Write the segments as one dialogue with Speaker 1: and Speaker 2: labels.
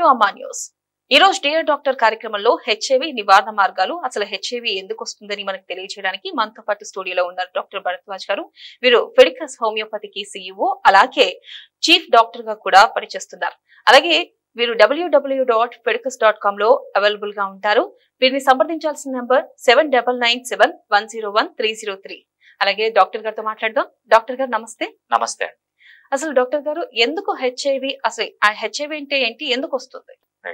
Speaker 1: అమ్మా న్యూస్ ఈ రోజు డియర్ డాక్టర్ కార్యక్రమంలో హెచ్ఐవి నివారణ మార్గాలు అసలు హెచ్ఐవి ఎందుకు వస్తుందని మనకు తెలియజేయడానికి మనతో పాటు స్టూడియోలో ఉన్నారు డాక్టర్ భరద్వాజ్ గారు వీరు ఫెడికస్ హోమియోపతికి సీఈఓ అలాగే చీఫ్ డాక్టర్ గా కూడా పనిచేస్తున్నారు అలాగే వీరు W W W dot Fedicus dot com లో అవైలబుల్ గా ఉంటారు వీరిని సంప్రదించాల్సిన number seven double nine seven one zero one three zero three అలాగే డాక్టర్ గారితో మాట్లాడదాం డాక్టర్ గారు నమస్తే
Speaker 2: నమస్తే అండి
Speaker 1: అసలు డాక్టర్ గారు ఎందుకు హెచ్ఐవి అసలు ఆ హెచ్ఐవి అంటే ఏంటి ఎందుకు వస్తుంది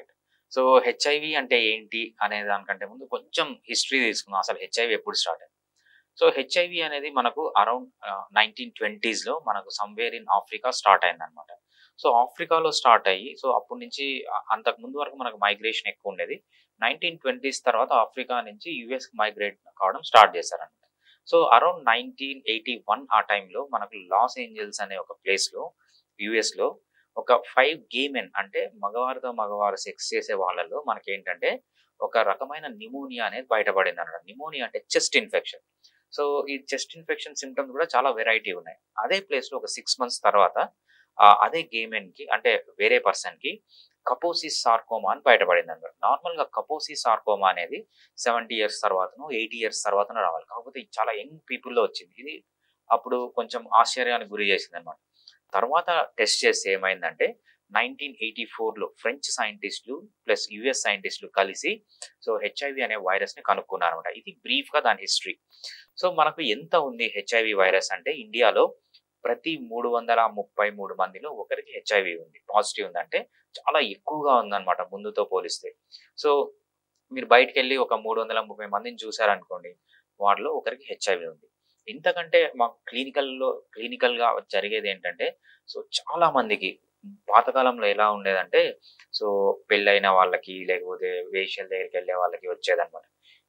Speaker 2: సో హెచ్ఐవి అంటే ఏంటి అనే దానికంటే ముందు కొంచెం హిస్టరీ తీసుకుందాం అసలు హెచ్ఐవి ఎప్పుడు స్టార్ట్ అయింది సో హెచ్ఐవి అనేది మనకు అరౌండ్ నైన్టీన్ ట్వంటీస్లో మనకు సమ్వేర్ ఇన్ ఆఫ్రికా స్టార్ట్ అయింది అనమాట సో ఆఫ్రికాలో స్టార్ట్ అయ్యి సో అప్పటి నుంచి అ- అంతకు ముందు వరకు మనకు మైగ్రేషన్ ఎక్కువ ఉండేది నైన్టీన్ ట్వంటీస్ తర్వాత ఆఫ్రికా నుంచి యుఎస్ మైగ్రేట్ కావడం స్టార్ట్ చేశారనమాట so around nineteen eighty one ఆ టైంలో మనకు లాస్ ఏంజల్స్ అనే ఒక ప్లేస్లో యుఎస్లో ఒక ఫైవ్ గేమెన్ అంటే మగవారితో మగవారు సెక్స్ చేసే వాళ్ళలో మనకేంటంటే ఒక రకమైన నిమోనియా అనేది బయటపడింది అనమాట నిమోనియా అంటే చెస్ట్ ఇన్ఫెక్షన్ సో ఈ చెస్ట్ ఇన్ఫెక్షన్ సిమ్టమ్స్ కూడా చాలా వెరైటీ ఉన్నాయి అదే ప్లేస్లో ఒక సిక్స్ మంత్స్ తర్వాత ఆ, అదే గేమెన్ కి అంటే వేరే పర్సన్ కి కపోసిస్ సార్కోమా అని బయటపడింది అనమాట నార్మల్ గా కపోసిస్ సార్కోమా అనేది సెవెంటీ ఇయర్స్ తర్వాతనో ఎయిటీ ఇయర్స్ తర్వాతనో రావాలి కాకపోతే ఇది చాలా యంగ్ పీపుల్లో వచ్చింది ఇది అప్పుడు కొంచెం ఆశ్చర్యానికి గురి చేసింది అనమాట తర్వాత టెస్ట్ చేస్తే ఏమైందంటే నైన్టీన్ ఎయిటీ ఫోర్లో ఫ్రెంచ్ సైంటిస్టులు ప్లస్ యుఎస్ సైంటిస్టులు కలిసి సో హెచ్ఐవి అనే వైరస్ని కనుక్కున్నారు అనమాట ఇది బ్రీఫ్గా దాని హిస్టరీ సో మనకు ఎంత ఉంది హెచ్ఐవి వైరస్ అంటే ఇండియాలో ప్రతి మూడు వందల ముప్పై మూడు మందిలో ఒకరికి హెచ్ఐవి ఉంది పాజిటివ్ ఉందంటే చాలా ఎక్కువగా ఉందన్నమాట ముందుతో పోలిస్తే సో మీరు బయటికి వెళ్ళి ఒక మూడు వందల ముప్పై మందిని చూసారనుకోండి వాటిలో ఒకరికి హెచ్ఐవి ఉంది ఇంతకంటే మా క్లినికల్లో క్లినికల్గా జరిగేది ఏంటంటే సో చాలా మందికి పాతకాలంలో ఎలా ఉండేదంటే సో పెళ్ళైన వాళ్ళకి లేకపోతే వేషల దగ్గరికి వెళ్ళే వాళ్ళకి వచ్చేదన్నమాట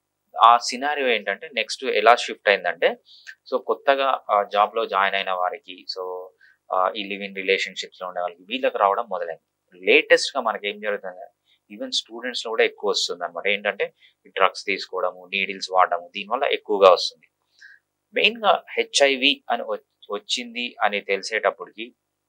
Speaker 2: ఆ సినారియో ఏంటంటే నెక్స్ట్ ఎలా షిఫ్ట్ అయిందంటే సో కొత్తగా జాబ్ లో జాయిన్ అయిన వారికి సో ఆ, ఈ లివ్ ఇన్ రిలేషన్షిప్స్ లో ఉండే వాళ్ళకి వీళ్ళకి రావడం మొదలైంది లేటెస్ట్ గా మనకి ఏం జరుగుతుంది ఈవెన్ స్టూడెంట్స్ లో కూడా ఎక్కువ వస్తుంది అనమాట ఏంటంటే డ్రగ్స్ తీసుకోవడము నీడిల్స్ వాడడము దీనివల్ల ఎక్కువగా వస్తుంది మెయిన్ గా హెచ్ఐవి అని వచ్- వచ్చింది అని తెలిసేటప్పటికి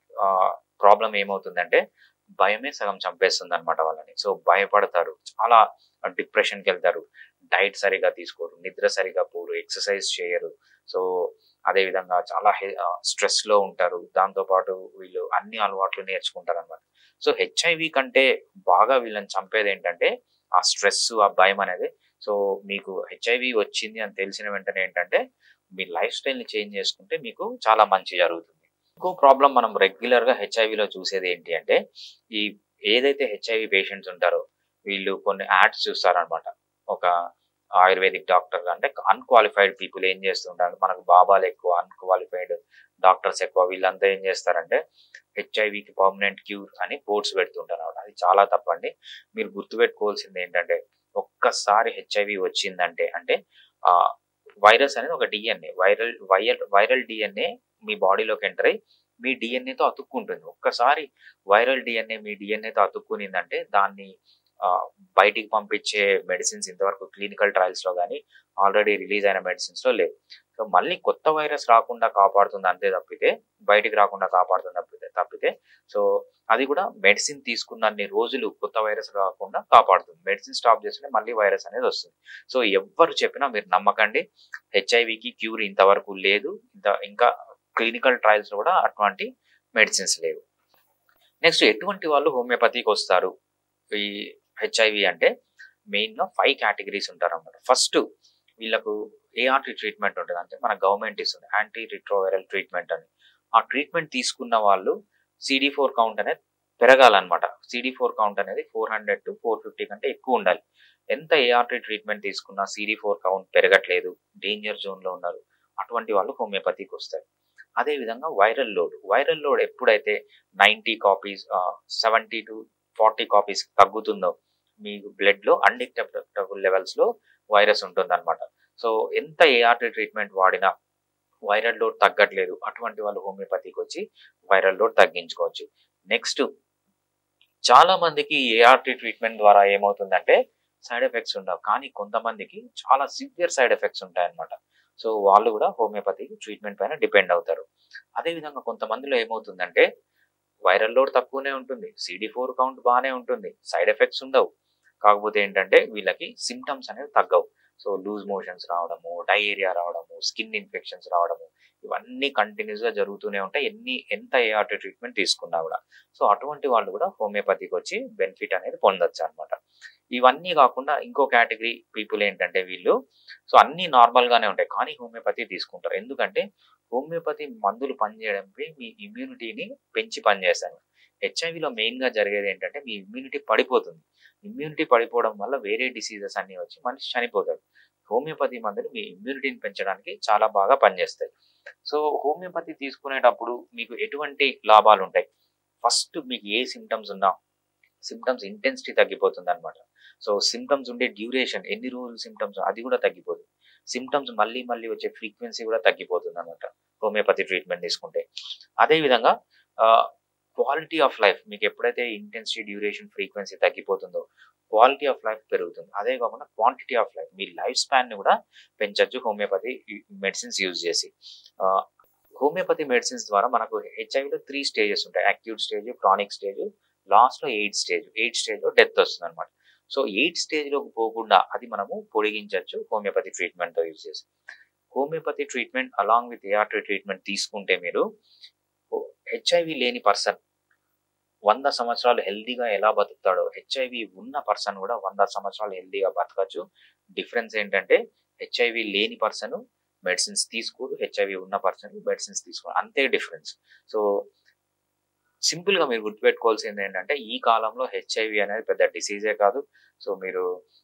Speaker 2: ప్రాబ్లం ఏమవుతుందంటే భయమే సగం చంపేస్తుంది అనమాట వాళ్ళని సో భయపడతారు చాలా డిప్రెషన్కి వెళ్తారు డైట్ సరిగా తీసుకోరు నిద్ర సరిగా పోరు ఎక్సర్సైజ్ చేయరు సో అదే విధంగా చాలా స్ట్రెస్ లో ఉంటారు దాంతో పాటు వీళ్ళు అన్ని అలవాట్లు నేర్చుకుంటారు అనమాట సో హెచ్ఐవి కంటే బాగా వీళ్ళని చంపేది ఏంటంటే ఆ స్ట్రెస్ ఆ భయం అనేది సో మీకు హెచ్ఐవి వచ్చింది అని తెలిసిన వెంటనే ఏంటంటే మీ లైఫ్ స్టైల్ ని చేంజ్ చేసుకుంటే మీకు చాలా మంచి జరుగుతుంది ఇంకో ప్రాబ్లం మనం రెగ్యులర్ గా హెచ్ఐవిలో చూసేది ఏంటి అంటే ఈ ఏదైతే హెచ్ఐవి పేషెంట్స్ ఉంటారో వీళ్ళు కొన్ని యాడ్స్ చూస్తారనమాట ఒక ఆయుర్వేదిక్ డాక్టర్ అంటే అన్క్వాలిఫైడ్ పీపుల్ ఏం చేస్తుంటారు మనకు బాబాలు ఎక్కువ అన్క్వాలిఫైడ్ డాక్టర్స్ ఎక్కువ వీళ్ళంతా ఏం చేస్తారంటే హెచ్ఐవికి పర్మనెంట్ క్యూర్ అని బోర్డ్స్ పెడుతుంటారు అన్నమాట. అది చాలా తప్పండి మీరు గుర్తుపెట్టుకోవాల్సింది ఏంటంటే ఒక్కసారి హెచ్ఐవి వచ్చిందంటే అంటే ఆ వైరస్ అనేది ఒక DNA viral viral viral DNA మీ బాడీలోకి ఎంటర్ అయ్యి మీ డిఎన్ఏతో అతుక్కుంటుంది ఒక్కసారి వైరల్ డిఎన్ఏ మీ డిఎన్ఏతో అతుక్కునిందంటే దాన్ని ఆ, బయటికి పంపించే మెడిసిన్స్ ఇంతవరకు క్లినికల్ ట్రయల్స్ లో కానీ ఆల్రెడీ రిలీజ్ అయిన మెడిసిన్స్ లో లేవు సో మళ్ళీ కొత్త వైరస్ రాకుండా కాపాడుతుంది అంతే తప్పితే బయటికి రాకుండా కాపాడుతుంది తప్పితే తప్పితే సో అది కూడా మెడిసిన్ తీసుకున్నన్ని రోజులు కొత్త వైరస్ రాకుండా కాపాడుతుంది మెడిసిన్ స్టాప్ చేస్తుంటే మళ్ళీ వైరస్ అనేది వస్తుంది సో ఎవ్వరు చెప్పినా మీరు నమ్మకండి హెచ్ఐవికి క్యూర్ ఇంతవరకు లేదు ఇంత ఇంకా క్లినికల్ ట్రయల్స్ లో కూడా అటువంటి మెడిసిన్స్ లేవు నెక్స్ట్ ఎటువంటి వాళ్ళు హోమియోపతికి వస్తారు ఈ హెచ్ఐవి అంటే మెయిన్గా ఫైవ్ కేటగిరీస్ ఉంటారు అన్నమాట ఫస్ట్ వీళ్ళకు ఏఆర్టీ ట్రీట్మెంట్ ఉంటుంది అంటే మన గవర్నమెంట్ ఇస్తుంది యాంటీ రిట్రోవైరల్ ట్రీట్మెంట్ అని ఆ ట్రీట్మెంట్ తీసుకున్న వాళ్ళు సిడి ఫోర్ కౌంట్ అనేది పెరగాలన్నమాట సిడి ఫోర్ కౌంట్ అనేది four hundred to four fifty కంటే ఎక్కువ ఉండాలి ఎంత ఏఆర్టీ ట్రీట్మెంట్ తీసుకున్నా సిడి ఫోర్ కౌంట్ పెరగట్లేదు డేంజర్ జోన్లో ఉన్నారు అటువంటి వాళ్ళు హోమియోపతికి వస్తారు అదే విధంగా వైరల్ లోడ్ వైరల్ లోడ్ ఎప్పుడైతే ninety copies seventy to forty copies తగ్గుతుందో మీ బ్లడ్ లో అన్డిటెక్టబుల్ లెవెల్స్ లో వైరస్ ఉంటుంది అనమాట సో ఎంత ఏఆర్టీ ట్రీట్మెంట్ వాడినా వైరల్ లోడ్ తగ్గట్లేదు అటువంటి వాళ్ళు హోమియోపతికి వచ్చి వైరల్ లోడ్ తగ్గించుకోవచ్చు నెక్స్ట్ చాలా మందికి ఏఆర్టీ ట్రీట్మెంట్ ద్వారా ఏమవుతుందంటే సైడ్ ఎఫెక్ట్స్ ఉండవు కానీ కొంతమందికి చాలా సివియర్ సైడ్ ఎఫెక్ట్స్ ఉంటాయి అనమాట సో వాళ్ళు కూడా హోమియోపతి ట్రీట్మెంట్ పైన డిపెండ్ అవుతారు అదేవిధంగా కొంతమందిలో ఏమవుతుందంటే వైరల్ లోడ్ తక్కువనే ఉంటుంది సిడి ఫోర్ కౌంట్ బాగానే ఉంటుంది సైడ్ ఎఫెక్ట్స్ ఉండవు కాకపోతే ఏంటంటే వీళ్ళకి సిమ్టమ్స్ అనేవి తగ్గవు సో లూజ్ మోషన్స్ రావడము డయేరియా రావడము స్కిన్ ఇన్ఫెక్షన్స్ రావడము ఇవన్నీ కంటిన్యూస్ గా జరుగుతూనే ఉంటాయి ఎన్ని ఎంత ఏఆర్టీ ట్రీట్మెంట్ తీసుకున్నా కూడా సో అటువంటి వాళ్ళు కూడా హోమియోపతికి వచ్చి బెనిఫిట్ అనేది పొందొచ్చు అనమాట ఇవన్నీ కాకుండా ఇంకో కేటగిరీ పీపుల్ ఏంటంటే వీళ్ళు సో అన్ని నార్మల్ గానే ఉంటాయి కానీ హోమియోపతి తీసుకుంటారు ఎందుకంటే హోమియోపతి మందులు పనిచేయడంపై మీ ఇమ్యూనిటీని పెంచి పనిచేస్తాను హెచ్ఐవిలో మెయిన్ గా జరిగేది ఏంటంటే మీ ఇమ్యూనిటీ పడిపోతుంది ఇమ్యూనిటీ పడిపోవడం వల్ల వేరే డిసీజెస్ అన్ని వచ్చి మనిషి చనిపోతాడు హోమియోపతి మందులు మీ ఇమ్యూనిటీని పెంచడానికి చాలా బాగా పనిచేస్తాయి సో హోమియోపతి తీసుకునేటప్పుడు మీకు ఎటువంటి లాభాలు ఉంటాయి ఫస్ట్ మీకు ఏ సిమ్టమ్స్ ఉన్నా సిమ్టమ్స్ ఇంటెన్సిటీ తగ్గిపోతుంది అనమాట సో సిమ్టమ్స్ ఉండే డ్యూరేషన్ ఎన్ని రోజులు సిమ్టమ్స్ అది కూడా తగ్గిపోతుంది సిమ్టమ్స్ మళ్ళీ మళ్ళీ వచ్చే ఫ్రీక్వెన్సీ కూడా తగ్గిపోతుంది అనమాట హోమియోపతి ట్రీట్మెంట్ తీసుకుంటే అదే విధంగా క్వాలిటీ ఆఫ్ లైఫ్ మీకు ఎప్పుడైతే ఇంటెన్సిటీ డ్యూరేషన్ ఫ్రీక్వెన్సీ తగ్గిపోతుందో క్వాలిటీ ఆఫ్ లైఫ్ పెరుగుతుంది అదే కాకుండా క్వాంటిటీ ఆఫ్ లైఫ్ మీ లైఫ్ స్పాన్ ని కూడా పెంచవచ్చు హోమియోపతి మెడిసిన్స్ యూజ్ చేసి హోమియోపతి మెడిసిన్స్ ద్వారా మనకు హెచ్ఐవిలో త్రీ స్టేజెస్ ఉంటాయి acute stage chronic stage last లో ఎయిట్ స్టేజ్ ఎయిట్ స్టేజ్ లో డెత్ వస్తుంది అనమాట సో ఎయిట్ స్టేజ్ లోకి పోకుండా అది మనము పొడిగించవచ్చు హోమియోపతి ట్రీట్మెంట్ తో యూజ్ చేసి homeopathy treatment along with ART treatment తీసుకుంటే మీరు హెచ్ఐవి లేని పర్సన్ వంద సంవత్సరాలు హెల్దీగా ఎలా బతుకుతాడో హెచ్ఐవి ఉన్న పర్సన్ కూడా వంద సంవత్సరాలు హెల్దీగా బతకచ్చు డిఫరెన్స్ ఏంటంటే హెచ్ఐవి లేని పర్సన్ మెడిసిన్స్ తీసుకోరు హెచ్ఐవి ఉన్న పర్సన్ మెడిసిన్స్ తీసుకోరు అంతే డిఫరెన్స్ సో సింపుల్ గా మీరు గుర్తుపెట్టుకోవాల్సింది ఏంటంటే ఈ కాలంలో హెచ్ఐవి అనేది పెద్ద డిసీజే కాదు సో మీరు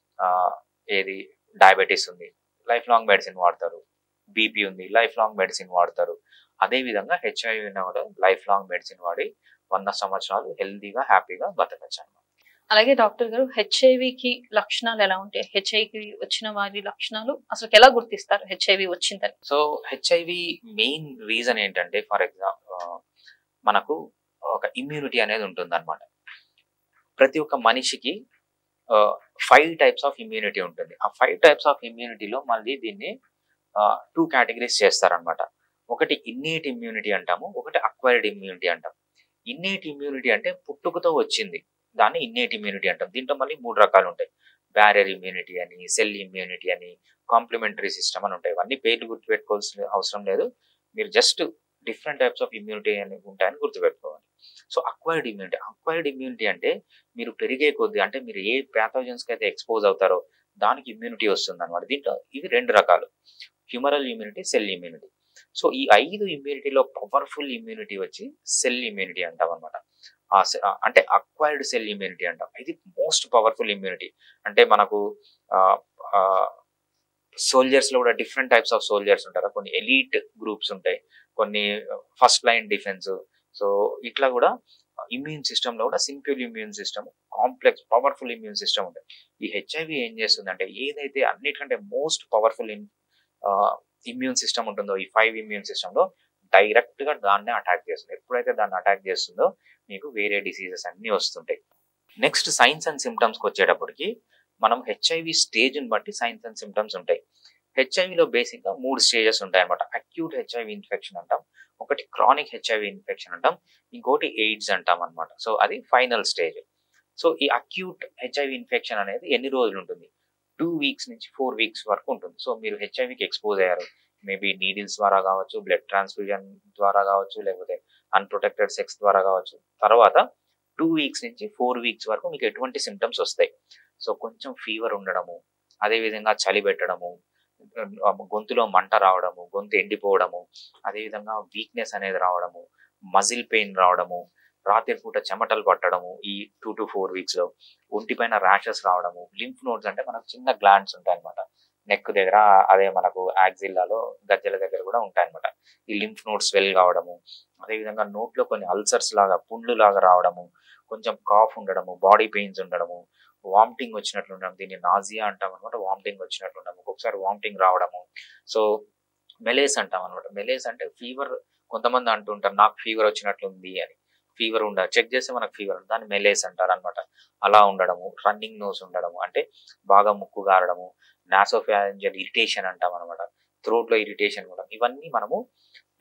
Speaker 2: ఏది డయాబెటీస్ ఉంది లైఫ్ లాంగ్ మెడిసిన్ వాడతారు బీపీ ఉంది లైఫ్ లాంగ్ మెడిసిన్ వాడతారు అదే విధంగా హెచ్ఐవి ఉన్న కూడా లైఫ్ లాంగ్ మెడిసిన్ వాడి వంద సంవత్సరాలు హెల్దీగా హ్యాపీగా బతకచ్చు అనమాట
Speaker 1: అలాగే డాక్టర్ గారు హెచ్ఐవికి లక్షణాలు ఎలా ఉంటాయి హెచ్ఐవి వచ్చిన వారి లక్షణాలు అసలు ఎలా గుర్తిస్తారు హెచ్ఐవి వచ్చిందని
Speaker 2: సో హెచ్ఐవి మెయిన్ రీజన్ ఏంటంటే ఫర్ ఎగ్జాంపుల్ మనకు ఒక ఇమ్యూనిటీ అనేది ఉంటుంది అనమాట ప్రతి ఒక్క మనిషికి ఫైవ్ టైప్స్ ఆఫ్ ఇమ్యూనిటీ ఉంటుంది ఆ ఫైవ్ టైప్స్ ఆఫ్ ఇమ్యూనిటీలో మళ్ళీ దీన్ని టూ కేటగిరీస్ చేస్తారనమాట ఒకటి ఇన్నేట్ ఇమ్యూనిటీ అంటాము ఒకటి అక్వైర్డ్ ఇమ్యూనిటీ అంటాం ఇన్నేట్ ఇమ్యూనిటీ అంటే పుట్టుకతో వచ్చింది దాన్ని ఇన్నేట్ ఇమ్యూనిటీ అంటాం దీంట్లో మళ్ళీ మూడు రకాలు ఉంటాయి బ్యారియర్ ఇమ్యూనిటీ అని సెల్ ఇమ్యూనిటీ అని కాంప్లిమెంటరీ సిస్టమ్ అని ఉంటాయి ఇవన్నీ పేర్లు గుర్తుపెట్టుకోవాల్సిన అవసరం లేదు మీరు just different types of immunity అని ఉంటాయని గుర్తుపెట్టుకోవాలి so acquired immunity acquired immunity అంటే మీరు పెరిగే కొద్ది అంటే మీరు ఏ ప్యాథోజన్స్ కి అయితే ఎక్స్పోజ్ అవుతారో దానికి ఇమ్యూనిటీ వస్తుంది అనమాట దీంట్లో ఇవి రెండు రకాలు humoral immunity cell immunity so ఈ ఐదు ఇమ్యూనిటీలో పవర్ఫుల్ ఇమ్యూనిటీ వచ్చి సెల్ ఇమ్యూనిటీ అంటాం అనమాట అంటే అక్వైర్డ్ సెల్ ఇమ్యూనిటీ అంటాం ఇది మోస్ట్ పవర్ఫుల్ ఇమ్యూనిటీ అంటే మనకు సోల్జర్స్ లో కూడా డిఫరెంట్ టైప్స్ ఆఫ్ సోల్జర్స్ ఉంటారు కొన్ని ఎలీట్ గ్రూప్స్ ఉంటాయి కొన్ని ఫస్ట్ లైన్ డిఫెన్స్ సో ఇట్లా కూడా ఇమ్యూన్ సిస్టమ్ లో కూడా simple immune system complex powerful immune system ఉంటుంది ఈ హెచ్ఐవి ఏం చేస్తుంది అంటే ఏదైతే అన్నిటికంటే మోస్ట్ పవర్ఫుల్ ఇమ్యూన్ సిస్టమ్ ఉంటుందో ఈ ఫైవ్ ఇమ్యూన్ సిస్టమ్ లో డైరెక్ట్ గా దాన్నే అటాక్ చేస్తుంది ఎప్పుడైతే దాన్ని అటాక్ చేస్తుందో మీకు వేరే డిసీజెస్ అన్ని వస్తుంటాయి నెక్స్ట్ సైన్స్ అండ్ సిమ్టమ్స్ కి వచ్చేటప్పటికి మనం హెచ్ఐవి స్టేజ్ ని బట్టి సైన్స్ అండ్ సిమ్టమ్స్ ఉంటాయి హెచ్ఐవిలో బేసిక్ గా మూడు స్టేజెస్ ఉంటాయి అనమాట అక్యూట్ హెచ్ఐవి ఇన్ఫెక్షన్ అంటాం ఒకటి క్రానిక్ హెచ్ఐవి ఇన్ఫెక్షన్ అంటాం ఇంకోటి ఎయిడ్స్ అంటాం అనమాట సో అది ఫైనల్ స్టేజ్ సో ఈ అక్యూట్ హెచ్ఐవి ఇన్ఫెక్షన్ అనేది ఎన్ని రోజులు ఉంటుంది టూ వీక్స్ నుంచి ఫోర్ వీక్స్ వరకు ఉంటుంది సో మీరు హెచ్ఐవికి ఎక్స్పోజ్ అయ్యారు మేబీ నీడిల్స్ ద్వారా కావచ్చు బ్లడ్ ట్రాన్స్ఫ్యూజన్ ద్వారా కావచ్చు లేకపోతే అన్ప్రొటెక్టెడ్ సెక్స్ ద్వారా కావచ్చు తర్వాత టూ వీక్స్ నుంచి ఫోర్ వీక్స్ వరకు మీకు ఎటువంటి సిమ్టమ్స్ వస్తాయి సో కొంచెం ఫీవర్ ఉండడము అదేవిధంగా చలి పెట్టడము గొంతులో మంట రావడము గొంతు ఎండిపోవడము అదేవిధంగా వీక్నెస్ అనేది రావడము మజిల్ పెయిన్ రావడము రాత్రిపూట చెమటలు పట్టడము ఈ టూ టు ఫోర్ వీక్స్ లో ఒంటిపైన ర్యాషెస్ రావడము లింఫ్ నోడ్స్ అంటే మనకు చిన్న గ్లాండ్స్ ఉంటాయి అనమాట నెక్ దగ్గర అదే మనకు యాక్సిల్లాలో గజ్జల దగ్గర కూడా ఉంటాయి అనమాట ఈ లింఫ్ నోడ్స్ స్వెల్ కావడము అదేవిధంగా నోట్లో కొన్ని అల్సర్స్ లాగా పుండ్లు లాగా రావడము కొంచెం కాఫ్ ఉండడము బాడీ పెయిన్స్ ఉండడము వామిటింగ్ వచ్చినట్లు ఉండడం దీన్ని నాజియా అంటాం అనమాట వామిటింగ్ వచ్చినట్లు ఉండడం ఒక్కొక్కసారి వామిటింగ్ రావడము సో మెలేస్ అంటాం అనమాట మెలేస్ అంటే ఫీవర్ కొంతమంది అంటుంటారు నాకు ఫీవర్ వచ్చినట్లుంది అని ఫీవర్ ఉండ చెక్ చేస్తే మనకు ఫీవర్ దాన్ని మెలేస్ అంటారు అనమాట అలా ఉండడము రన్నింగ్ నోస్ ఉండడము అంటే బాగా ముక్కు గారడము నాసోఫారింజల్ ఇరిటేషన్ అంటాం అనమాట థ్రోట్ లో ఇరిటేషన్ కూడా ఇవన్నీ మనము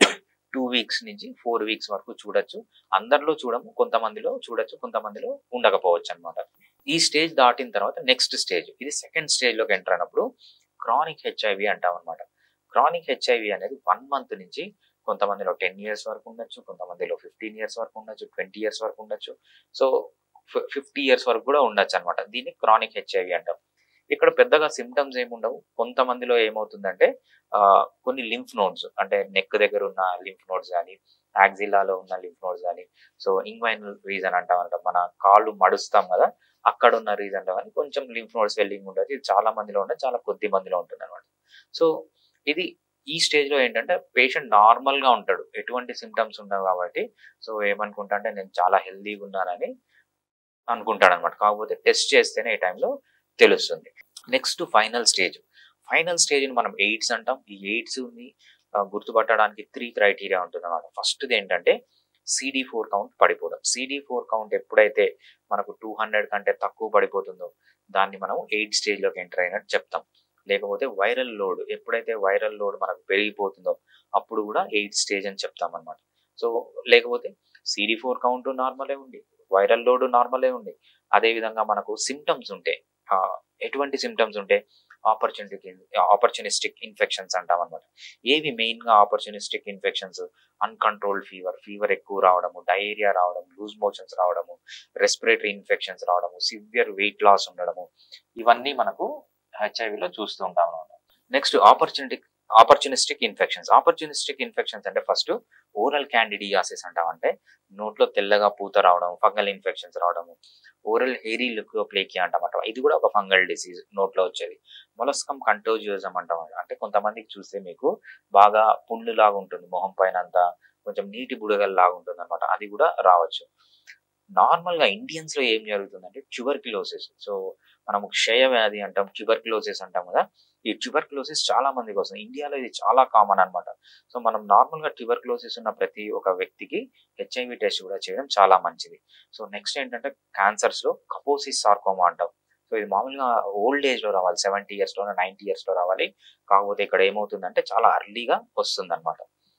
Speaker 2: టూ వీక్స్ నుంచి ఫోర్ వీక్స్ వరకు చూడొచ్చు అందరిలో చూడము కొంతమందిలో చూడొచ్చు కొంతమందిలో ఉండకపోవచ్చు అనమాట ఈ స్టేజ్ దాటిన తర్వాత నెక్స్ట్ స్టేజ్ ఇది సెకండ్ స్టేజ్ లోకి ఎంటర్ అయినప్పుడు క్రానిక్ హెచ్ఐవి అంటాం అనమాట క్రానిక్ హెచ్ఐవి అనేది వన్ మంత్ నుంచి కొంతమందిలో టెన్ ఇయర్స్ వరకు ఉండొచ్చు కొంతమందిలో ఫిఫ్టీన్ ఇయర్స్ వరకు ఉండొచ్చు ట్వంటీ ఇయర్స్ వరకు ఉండొచ్చు సో ఫిఫ్టీ ఇయర్స్ వరకు కూడా ఉండొచ్చు అనమాట దీన్ని క్రానిక్ హెచ్ఐవి అంటాం ఇక్కడ పెద్దగా సిమ్టమ్స్ ఏముండవు కొంతమందిలో ఏమవుతుందంటే ఆ, కొన్ని లింఫ్ నోడ్స్ అంటే నెక్ దగ్గర ఉన్న లింఫ్ నోడ్స్ కానీ యాక్సిల్లాలో ఉన్న లింఫ్ నోడ్స్ కానీ సో ఇంగ్వైన్ రీజన్ అంటాం అనమాట మన కాళ్ళు మడుస్తాం కదా అక్కడ ఉన్న రీజన్ కానీ కొంచెం లింఫ్ నోడ్స్ వెల్లింగ్ ఉంటుంది ఇది చాలా మందిలో ఉంటుంది చాలా కొద్ది మందిలో ఉంటుంది అనమాట సో ఇది ఈ స్టేజ్ లో ఏంటంటే పేషెంట్ నార్మల్ గా ఉంటాడు ఎటువంటి సిమ్టమ్స్ ఉండవు కాబట్టి సో ఏమనుకుంటా అంటే నేను చాలా హెల్దీగా ఉన్నానని అనుకుంటాడు అనమాట కాకపోతే టెస్ట్ చేస్తేనే ఈ టైంలో తెలుస్తుంది next final stage final stage మనం ఎయిడ్స్ అంటాం ఈ ఎయిడ్స్ ని ఆ, గుర్తుపట్టడానికి త్రీ క్రైటీరియా ఉంటుంది అనమాట ఫస్ట్ ఏంటంటే సిడి ఫోర్ కౌంట్ పడిపోవడం సిడి ఫోర్ కౌంట్ ఎప్పుడైతే మనకు టూ హండ్రెడ్ కంటే తక్కువ పడిపోతుందో దాన్ని మనం ఎయిట్ స్టేజ్ లోకి ఎంటర్ అయినట్టు చెప్తాం లేకపోతే వైరల్ లోడ్ ఎప్పుడైతే వైరల్ లోడ్ మనకు పెరిగిపోతుందో అప్పుడు కూడా ఎయిట్ స్టేజ్ అని చెప్తాం అనమాట సో లేకపోతే సిడి ఫోర్ కౌంట్ నార్మలే ఉంది వైరల్ లోడ్ నార్మలే ఉంది అదే విధంగా మనకు సిమ్టమ్స్ ఉంటే ఆ, ఎటువంటి సిమ్టమ్స్ ఉంటే ఆపర్చునిటీ ఆపర్చునిస్టిక్ ఇన్ఫెక్షన్స్ అంటాం అనమాట ఏవి మెయిన్ గా opportunistic infections uncontrolled fever fever ఎక్కువ రావడము డయేరియా రావడం లూజ్ మోషన్స్ రావడము రెస్పిరేటరీ ఇన్ఫెక్షన్స్ రావడము సివియర్ వెయిట్ లాస్ ఉండడము ఇవన్నీ మనకు HIV లో చూస్తూ ఉంటాం అనమాట next opportunity opportunistic infections opportunistic infections అంటే ఫస్ట్ ఓరల్ క్యాండిడియాసిస్ అంటాం అంటే నోట్లో తెల్లగా పూత రావడం ఫంగల్ ఇన్ఫెక్షన్స్ రావడము ఓరల్ హెయిరీ లుకోప్లేకియా అంటామంట ఇది కూడా ఒక ఫంగల్ డిసీజ్ నోట్లో వచ్చేది మొలస్కం కంటోజియోజం అంటాం అంటే కొంతమందికి చూస్తే మీకు బాగా పుండ్లు లాగా ఉంటుంది మొహం పైన అంతా కొంచెం నీటి బుడగల్ లాగా ఉంటుంది అనమాట అది కూడా రావచ్చు నార్మల్ గా ఇండియన్స్ లో ఏం జరుగుతుందంటే ట్యూబర్క్లోసిస్ సో మనము క్షయ వ్యాధి అంటాం ట్యూబర్క్లోసిస్ అంటాం కదా ఈ ట్యూబర్క్లోసిస్ చాలా మందికి వస్తుంది ఇండియాలో ఇది చాలా కామన్ అన్నమాట సో మనం నార్మల్ గా ట్యూబర్క్లోసిస్ ఉన్న ప్రతి ఒక్క వ్యక్తికి హెచ్ఐవి టెస్ట్ కూడా చేయడం చాలా మంచిది సో నెక్స్ట్ ఏంటంటే క్యాన్సర్స్ లో కపోసిస్ సార్కోమా అంటాం సో ఇది మామూలుగా ఓల్డ్ ఏజ్ లో రావాలి సెవెంటీ ఇయర్స్ లో నైన్టీ ఇయర్స్ లో రావాలి కాకపోతే ఇక్కడ ఏమవుతుందంటే చాలా అర్లీగా వస్తుంది అనమాట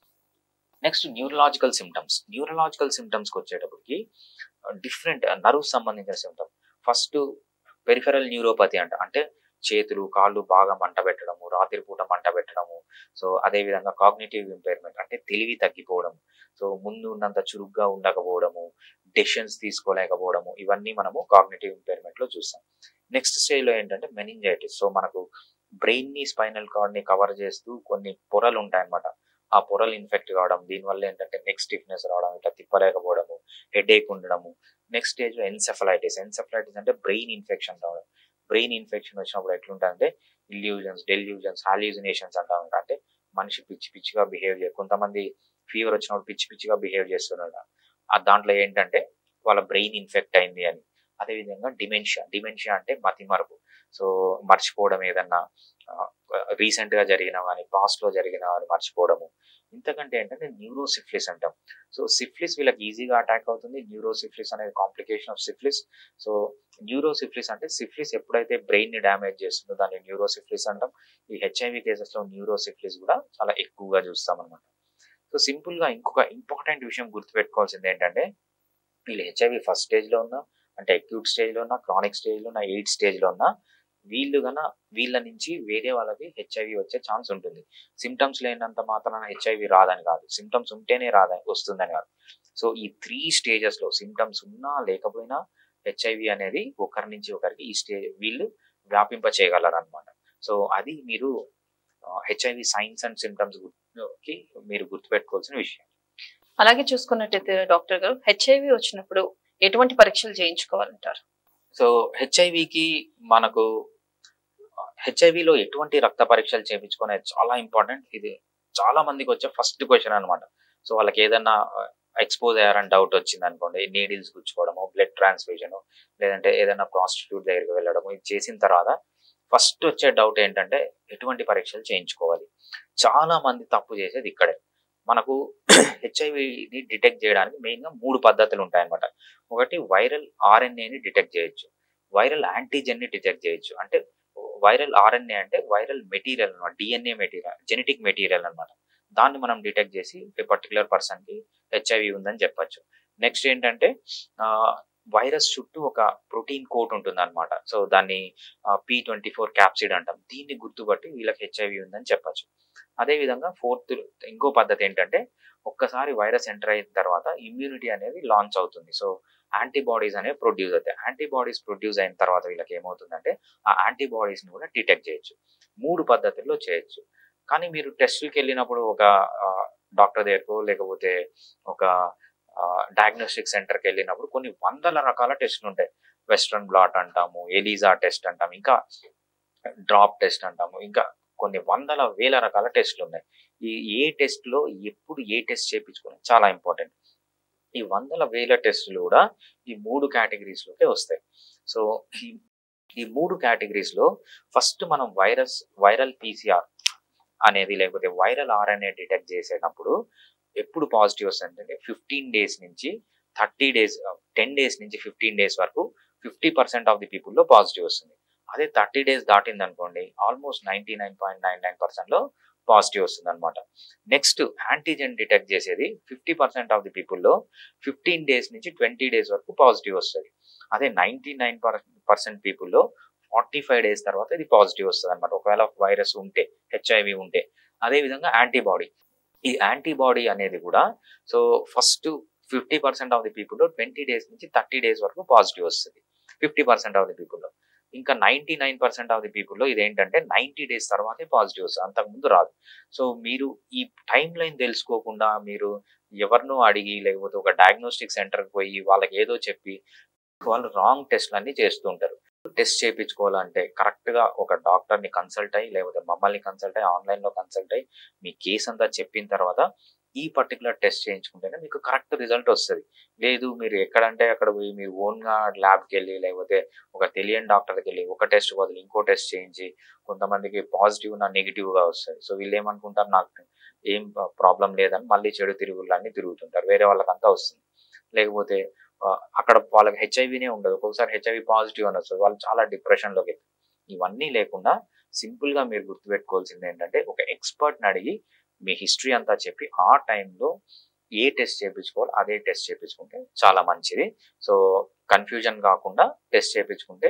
Speaker 2: నెక్స్ట్ న్యూరలాజికల్ సిమ్టమ్స్ న్యూరలాజికల్ సిమ్టమ్స్కి వచ్చేటప్పటికి డిఫరెంట్ నర్వ్ సంబంధించిన సిమ్టమ్ ఫస్ట్ పెరిఫెరల్ న్యూరోపతి అంట అంటే చేతులు కాళ్ళు బాగా మంట పెట్టడము రాత్రిపూట మంట పెట్టడము సో అదే విధంగా కాగ్నిటివ్ ఇంపైర్మెంట్ అంటే తెలివి తగ్గిపోవడం సో ముందు ఉన్నంత చురుగ్గా ఉండకపోవడము డెసిషన్స్ తీసుకోలేకపోవడము ఇవన్నీ మనము కాగ్నిటివ్ ఇంపైర్మెంట్ లో చూస్తాం నెక్స్ట్ స్టేజ్ లో ఏంటంటే మెనింజైటిస్ సో మనకు బ్రెయిన్ ని స్పైనల్ కార్డ్ ని కవర్ చేస్తూ కొన్ని పొరలు ఉంటాయన్నమాట ఆ పొరలు ఇన్ఫెక్ట్ కావడం దీనివల్ల ఏంటంటే నెక్ స్టిఫ్నెస్ రావడం ఇట్లా తిప్పలేకపోవడము హెడేక్ ఉండడము నెక్స్ట్ స్టేజ్ లో ఎన్సెఫలైటిస్ ఎన్సెఫలైటిస్ అంటే బ్రెయిన్ ఇన్ఫెక్షన్ రావడం బ్రెయిన్ ఇన్ఫెక్షన్ వచ్చినప్పుడు ఎట్లుంటుందంటే ఇల్యూజన్స్ డెల్యూజన్స్ హాల్యూజినేషన్స్ అంటా ఉంటా అంటే మనిషి పిచ్చి పిచ్చిగా బిహేవ్ చేయ కొంతమంది ఫీవర్ వచ్చినప్పుడు పిచ్చి పిచ్చిగా బిహేవ్ చేస్తున్నారు ఆ దాంట్లో ఏంటంటే వాళ్ళ బ్రెయిన్ ఇన్ఫెక్ట్ అయింది అని అదేవిధంగా డిమెన్షియా డిమెన్షియా అంటే మతిమరుపు సో మర్చిపోవడం ఏదన్నా రీసెంట్ గా జరిగిన కానీ పాస్ట్ లో జరిగిన కానీ మర్చిపోవడము ఇంతకంటే ఏంటంటే న్యూరోసిఫ్లిస్ అంటాం సో సిఫ్లిస్ వీళ్ళకి ఈజీగా అటాక్ అవుతుంది న్యూరోసిఫ్లిస్ అనేది complication of syphilis so neurosyphilis అంటే సిఫ్లిస్ ఎప్పుడైతే బ్రెయిన్ ని డ్యామేజ్ చేస్తుందో దాన్ని న్యూరోసిఫ్లిస్ అంటాం ఈ హెచ్ఐవి కేసెస్ లో న్యూరోసిఫ్లిస్ కూడా చాలా ఎక్కువగా చూస్తాం అనమాట సో సింపుల్ గా ఇంకొక ఇంపార్టెంట్ విషయం గుర్తుపెట్టుకోవాల్సింది ఏంటంటే వీళ్ళు హెచ్ఐవి ఫస్ట్ స్టేజ్ లో ఉన్నా అంటే అక్యూట్ స్టేజ్ లో ఉన్నా క్రానిక్ స్టేజ్ లో ఉన్నా ఎయిట్ స్టేజ్ లో ఉన్నా వీళ్ళు గన వీళ్ళ నుంచి వేరే వాళ్ళకి హెచ్ఐవి వచ్చే ఛాన్స్ ఉంటుంది సిమ్టమ్స్ లేనంత మాత్రాన హెచ్ఐవి రాదని కాదు సిమ్టమ్స్ ఉంటేనే రాదని వస్తుందని కాదు సో ఈ త్రీ స్టేజెస్ లో సిమ్టమ్స్ ఉన్నా లేకపోయినా హెచ్ఐవి అనేది ఒకరి నుంచి ఒకరికి ఈ స్టేజ్ వీళ్ళు వ్యాపింప చేయగలరు అనమాట సో అది మీరు హెచ్ఐవి సైన్స్ అండ్ సిమ్టమ్స్ కి మీరు గుర్తుపెట్టుకోవాల్సిన విషయం
Speaker 1: అలాగే చూసుకున్నట్టయితే డాక్టర్ గారు హెచ్ఐవి వచ్చినప్పుడు ఎటువంటి పరీక్షలు చేయించుకోవాలంటారు
Speaker 2: సో హెచ్ఐవికి మనకు హెచ్ఐవిలో ఎటువంటి రక్త పరీక్షలు చేయించుకునేది చాలా ఇంపార్టెంట్ ఇది చాలా మందికి వచ్చే ఫస్ట్ క్వశ్చన్ అనమాట సో వాళ్ళకి ఏదన్నా ఎక్స్పోజ్ అయ్యారని డౌట్ వచ్చింది అనుకోండి నీడిల్స్ గుచ్చుకోవడము బ్లడ్ ట్రాన్స్ఫ్యూజన్ లేదంటే ఏదైనా ప్రాస్టిట్యూట్ దగ్గరికి వెళ్ళడము ఇది చేసిన తర్వాత ఫస్ట్ వచ్చే డౌట్ ఏంటంటే ఎటువంటి పరీక్షలు చేయించుకోవాలి చాలా మంది తప్పు చేసేది ఇక్కడే మనకు హెచ్ఐవిని డిటెక్ట్ చేయడానికి మెయిన్గా మూడు పద్ధతులు ఉంటాయన్నమాట ఒకటి వైరల్ ఆర్ఎన్ఏని డిటెక్ట్ చేయొచ్చు వైరల్ యాంటీజెన్ని డిటెక్ట్ చేయొచ్చు అంటే వైరల్ ఆర్ఎన్ఏ అంటే వైరల్ మెటీరియల్ అనమాట డిఎన్ఏ మెటీరియల్ జెనెటిక్ మెటీరియల్ అనమాట దాన్ని మనం డిటెక్ట్ చేసి ఏ పర్టికులర్ పర్సన్కి హెచ్ఐవి ఉందని చెప్పొచ్చు నెక్స్ట్ ఏంటంటే వైరస్ చుట్టూ ఒక ప్రోటీన్ కోట్ ఉంటుంది అనమాట సో దాన్ని పి ట్వంటీ ఫోర్ క్యాప్సిడ్ అంటాం దీన్ని గుర్తుపట్టి వీళ్ళకి హెచ్ఐవి ఉందని చెప్పొచ్చు అదేవిధంగా ఫోర్త్ ఇంకో పద్ధతి ఏంటంటే ఒక్కసారి వైరస్ ఎంటర్ అయిన తర్వాత ఇమ్యూనిటీ అనేది లాంచ్ అవుతుంది సో యాంటీబాడీస్ అనేవి ప్రొడ్యూస్ అవుతాయి యాంటీబాడీస్ ప్రొడ్యూస్ అయిన తర్వాత వీళ్ళకి ఏమవుతుందంటే ఆ యాంటీబాడీస్ని కూడా డిటెక్ట్ చేయొచ్చు మూడు పద్ధతుల్లో చేయొచ్చు కానీ మీరు టెస్టులకి వెళ్ళినప్పుడు ఒక డాక్టర్ దగ్గరకో లేకపోతే ఒక డయాగ్నోస్టిక్ సెంటర్కి వెళ్ళినప్పుడు కొన్ని వందల రకాల టెస్టులు ఉంటాయి వెస్ట్రన్ బ్లాట్ అంటాము ఎలీజా టెస్ట్ అంటాము ఇంకా డ్రాప్ టెస్ట్ అంటాము ఇంకా కొన్ని వందల వేల రకాల టెస్టులు ఉన్నాయి ఈ ఏ టెస్ట్లో ఎప్పుడు ఏ టెస్ట్ చేయించుకోవాలి చాలా ఇంపార్టెంట్ ఈ వందల వేల టెస్టులు కూడా ఈ మూడు కేటగిరీస్లోకే వస్తాయి సో ఈ ఈ మూడు కేటగిరీస్లో ఫస్ట్ మనం వైరస్ వైరల్ పీసీఆర్ అనేది లేకపోతే వైరల్ ఆర్ఎన్ఏ డిటెక్ట్ చేసేటప్పుడు ఎప్పుడు పాజిటివ్ వస్తుంది అంటే ఫిఫ్టీన్ డేస్ నుంచి థర్టీ డేస్ టెన్ డేస్ నుంచి ఫిఫ్టీన్ డేస్ వరకు ఫిఫ్టీ పర్సెంట్ ఆఫ్ ది పీపుల్లో పాజిటివ్ వస్తుంది అదే థర్టీ డేస్ దాటింది అనుకోండి almost ninety nine point nine nine పర్సెంట్లో పాజిటివ్ వస్తుంది అనమాట నెక్స్ట్ యాంటీజెన్ డిటెక్ట్ చేసేది ఫిఫ్టీ పర్సెంట్ ఆఫ్ ది పీపుల్లో ఫిఫ్టీన్ డేస్ నుంచి ట్వంటీ డేస్ వరకు పాజిటివ్ వస్తుంది అదే నైన్టీ నైన్ పర్సెంట్ పీపుల్లో ఫార్టీ ఫైవ్ డేస్ తర్వాత ఇది పాజిటివ్ వస్తుంది అనమాట ఒకవేళ వైరస్ ఉంటే హెచ్ఐవి ఉంటే అదేవిధంగా యాంటీబాడీ ఈ యాంటీబాడీ అనేది కూడా so first fifty percent of the పీపుల్లో ట్వంటీ డేస్ నుంచి థర్టీ డేస్ వరకు పాజిటివ్ వస్తుంది ఫిఫ్టీ పర్సెంట్ ఆఫ్ ది పీపుల్లో ఇంకా ninety nine percent of the పీపుల్లో ఇదేంటంటే నైంటీ డేస్ తర్వాతే పాజిటివ్ వస్తుంది అంతకుముందు రాదు సో మీరు ఈ టైం లైన్ తెలుసుకోకుండా మీరు ఎవరినో అడిగి లేకపోతే ఒక డయాగ్నోస్టిక్ సెంటర్కి పోయి వాళ్ళకి ఏదో చెప్పి వాళ్ళు రాంగ్ టెస్ట్లు అన్ని చేస్తూ ఉంటారు టెస్ట్ చేయించుకోవాలంటే కరెక్ట్గా ఒక డాక్టర్ని కన్సల్ట్ అయ్యి లేకపోతే మమ్మల్ని కన్సల్ట్ అయ్యి ఆన్లైన్లో కన్సల్ట్ అయ్యి మీ కేసు అంతా చెప్పిన తర్వాత ఈ పర్టికులర్ టెస్ట్ చేయించుకుంటేనే మీకు కరెక్ట్ రిజల్ట్ వస్తుంది లేదు మీరు ఎక్కడంటే అక్కడ పోయి మీరు ఓన్గా ల్యాబ్కి వెళ్ళి లేకపోతే ఒక తెలియని డాక్టర్కి వెళ్ళి ఒక టెస్ట్ బదులు ఇంకో టెస్ట్ చేయించి కొంతమందికి పాజిటివ్ నా నెగిటివ్గా వస్తుంది సో వీళ్ళు ఏమనుకుంటారు నాకు ఏం ప్రాబ్లం లేదని మళ్ళీ చెడు తిరుగులన్నీ తిరుగుతుంటారు వేరే వాళ్ళకంతా వస్తుంది లేకపోతే అక్కడ వాళ్ళకి హెచ్ఐవినే ఉండదు ఒక్కొక్కసారి హెచ్ఐవి పాజిటివ్ అని వస్తుంది వాళ్ళు చాలా డిప్రెషన్లోకి ఇవన్నీ లేకుండా సింపుల్గా మీరు గుర్తుపెట్టుకోవాల్సింది ఏంటంటే ఒక ఎక్స్పర్ట్ని అడిగి మీ హిస్టరీ అంతా చెప్పి ఆ టైంలో ఏ టెస్ట్ చేయించుకోవాలి అదే టెస్ట్ చేయించుకుంటే చాలా మంచిది సో కన్ఫ్యూజన్ కాకుండా టెస్ట్ చేయించుకుంటే